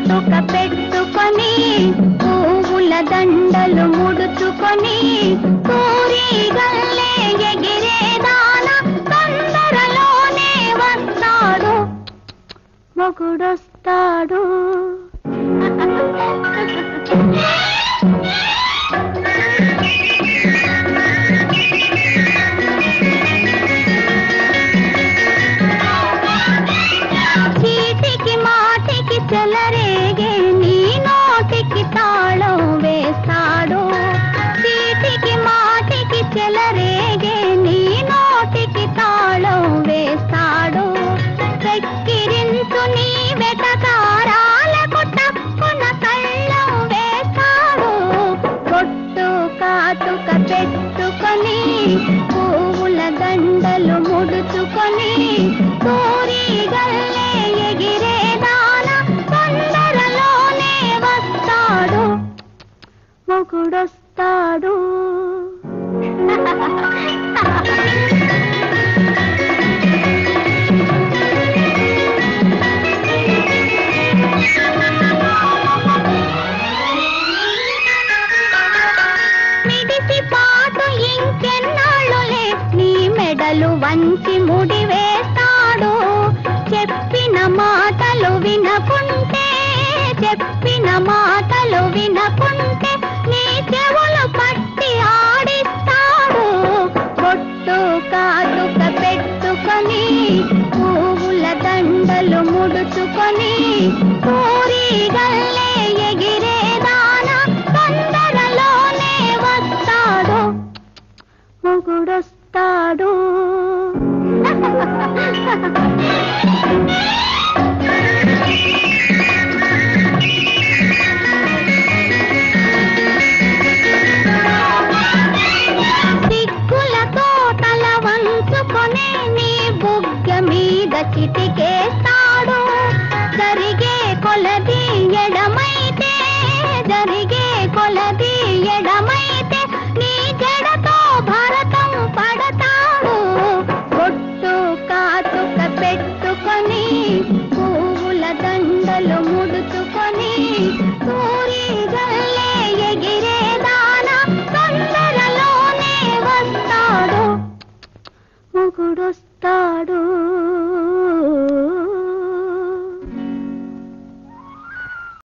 కాటుక పెట్టుకొని పువ్వుల దండలు ముడుచుకొని గల్లే ఎగిరేదాన తొందరలోనే వస్తాడు మొగుడొస్తాడు చీటికి మాటికి చెలరేగే నీ నోటికి తాళం వేస్తాడు చీటికి మాటికి చెలరేగే నీ నోటికి తాళం వేస్తాడు చెక్కిరించు నీ వెటకారాలకు తప్పున కళ్ళం వేస్తాడు పొట్టు కాటుక పెట్టుకొని పువ్వుల దండలు ముడుచుకొని గల్లే ఎగిరేదాన తొందరలోనే వస్తాడు మొగుడొస్తాడు మిడిసి పాటు ఇంకెన్నాళ్ళులే నీ మెడలు వంచి ముడి వేస్తాడు చెప్పిన మాటలు వినకుంటే చెప్పిన మాటలు వినకుంటే నీ చెవులు పట్టి ఆడిస్తాడు పొట్టు కాటుక పెట్టుకొని పువ్వుల దండలు ముడుచుకొని గల్లే ఎగిరేదాన తొందరలోనే వస్తాడు మొగుడొస్తాడు